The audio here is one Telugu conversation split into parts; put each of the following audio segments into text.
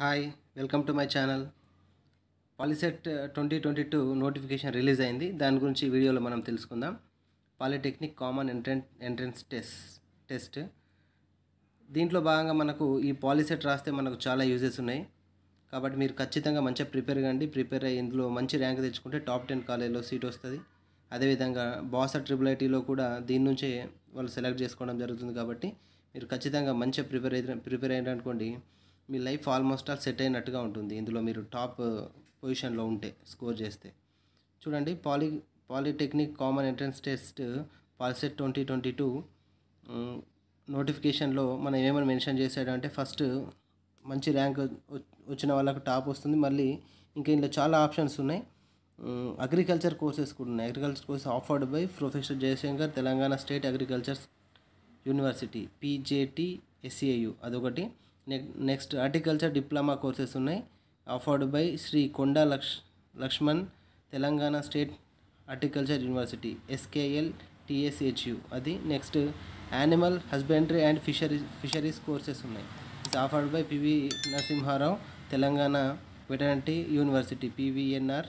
hi welcome to my channel Polycet twenty twenty two notification release అయింది దాని గురించి ఈ వీడియోలో మనం తెలుసుకుందాం polytechnic common entrance entrance test test దీంట్లో భాగంగా మనకు ఈ పాలిసెట్ రాస్తే మనకు చాలా యూజెస్ ఉన్నాయి కాబట్టి మీరు ఖచ్చితంగా మంచిగా ప్రిపేర్ కండి ప్రిపేర్ అయ్యి ఇందులో మంచి ర్యాంక్ తెచ్చుకుంటే టాప్ టెన్ కాలేజ్లో సీట్ వస్తుంది అదేవిధంగా బాసా ట్రిపుల్ ఐటీలో కూడా దీని నుంచే వాళ్ళు సెలెక్ట్ చేసుకోవడం జరుగుతుంది కాబట్టి మీరు ఖచ్చితంగా మంచిగా ప్రిపేర్ అయితే ప్రిపేర్ అయ్యారనుకోండి మీ లైఫ్ ఆల్మోస్ట్ ఆల్ సెట్ అయినట్టుగా ఉంటుంది ఇందులో మీరు టాప్ పొజిషన్లో ఉంటే స్కోర్ చేస్తే చూడండి poly polytechnic common entrance test Polycet twenty twenty two నోటిఫికేషన్లో మనం ఏమని మెన్షన్ చేశాడంటే ఫస్ట్ మంచి ర్యాంక్ వచ్చిన వాళ్ళకు టాప్ వస్తుంది మళ్ళీ ఇంకా ఇందులో చాలా ఆప్షన్స్ ఉన్నాయి అగ్రికల్చర్ కోర్సెస్ కూడా ఉన్నాయి agriculture course offered by professor Jayashankar Telangana state agriculture university PJT SAU అదొకటి next next horticulture diploma courses ఉన్నాయి offered by Shri Konda Laksh Laxman Telangana state horticulture university SKL TSHU అది next animal husbandry and fisheries fisheries courses ఉన్నాయి it's offered by PV Narasimha Rao Telangana veterinary university PVNR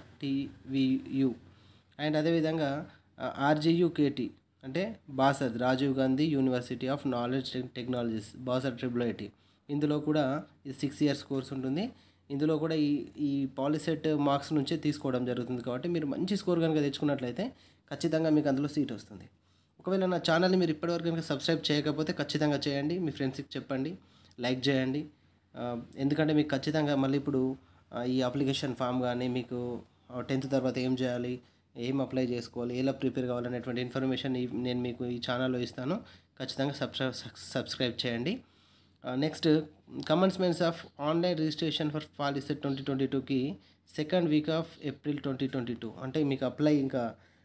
TVU and అదేవిధంగా ఆర్జీయుకేటి అంటే Basar Rajiv Gandhi university of knowledge technologies Basar triple IT ఇందులో కూడా ఇది సిక్స్ ఇయర్స్ కోర్స్ ఉంటుంది ఇందులో కూడా ఈ ఈ పాలిసెట్ మార్క్స్ నుంచే తీసుకోవడం జరుగుతుంది కాబట్టి మీరు మంచి స్కోర్ కనుక తెచ్చుకున్నట్లయితే ఖచ్చితంగా మీకు అందులో సీట్ వస్తుంది ఒకవేళ నా ఛానల్ని మీరు ఇప్పటివరకు కనుక సబ్స్క్రైబ్ చేయకపోతే ఖచ్చితంగా చేయండి మీ ఫ్రెండ్స్కి చెప్పండి లైక్ చేయండి ఆ, ఎందుకంటే మీకు ఖచ్చితంగా మళ్ళీ ఇప్పుడు ఆ, ఈ అప్లికేషన్ ఫామ్ కానీ మీకు టెన్త్ తర్వాత ఏం చేయాలి ఏం అప్లై చేసుకోవాలి ఎలా ప్రిపేర్ కావాలనేటువంటి ఇన్ఫర్మేషన్ ఈ- నేను మీకు ఈ ఛానల్లో ఇస్తాను ఖచ్చితంగా సబ్స్క్రైబ్ సబ్స్క్రైబ్ చేయండి next commencements of online registration for Polycet twenty twenty టూకి second week of April twenty twenty two అంటే మీకు అప్లై ఇంకా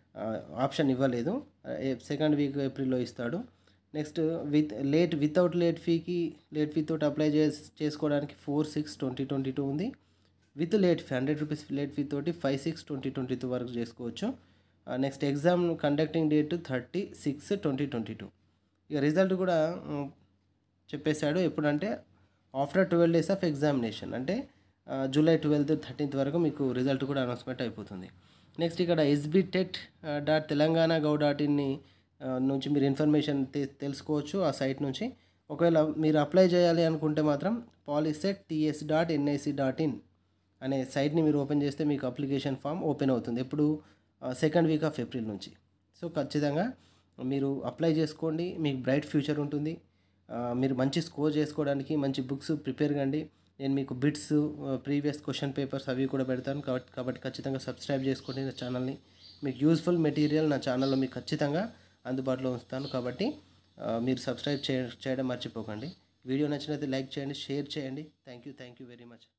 ఆప్షన్ ఇవ్వలేదు సెకండ్ వీక్ ఏప్రిల్లో ఇస్తాడు next with late without late ఫీకి లేట్ ఫీ తోటి అప్లై చేస్ చేసుకోవడానికి four six twenty twenty two ఉంది with late fee hundred rupees late fee తోటి five six twenty twenty two వరకు చేసుకోవచ్చు next exam conducting date thirty six twenty twenty two ఇక రిజల్ట్ కూడా మ్, చెప్పేశాడు ఎప్పుడంటే after twelve days of examination అంటే ఆ, జూలై ట్వెల్త్ థర్టీన్త్ వరకు మీకు రిజల్ట్ కూడా అనౌన్స్మెంట్ అయిపోతుంది నెక్స్ట్ ఇక్కడ SB TET dot Telangana gov dot ఇన్ని నుంచి మీరు ఇన్ఫర్మేషన్ తె- తెలుసుకోవచ్చు ఆ సైట్ నుంచి ఒకవేళ మీరు అప్లై చేయాలి అనుకుంటే మాత్రం Polycet TS dot NIC dot in అనే సైట్ని మీరు ఓపెన్ చేస్తే మీకు అప్లికేషన్ ఫామ్ ఓపెన్ అవుతుంది ఎప్పుడు సెకండ్ వీక్ ఆఫ్ ఏప్రిల్ నుంచి సో ఖచ్చితంగా మీరు అప్లై చేసుకోండి మీకు బ్రైట్ ఫ్యూచర్ ఉంటుంది ఆ, మీరు మంచి స్కోర్ చేసుకోవడానికి మంచి బుక్స్ ప్రిపేర్ కండి నేను మీకు బిట్స్ ప్రీవియస్ క్వశ్చన్ పేపర్స్ అవి కూడా పెడతాను కాబట్టి కాబట్టి ఖచ్చితంగా సబ్స్క్రైబ్ చేసుకోండి నా ఛానల్ని మీకు యూస్ఫుల్ మెటీరియల్ నా ఛానల్లో మీకు ఖచ్చితంగా అందుబాటులో ఉంచుతాను కాబట్టి ఆ, మీరు సబ్స్క్రైబ్ చేయ చేయడం మర్చిపోకండి వీడియో నచ్చినైతే లైక్ చేయండి షేర్ చేయండి thank you thank you very much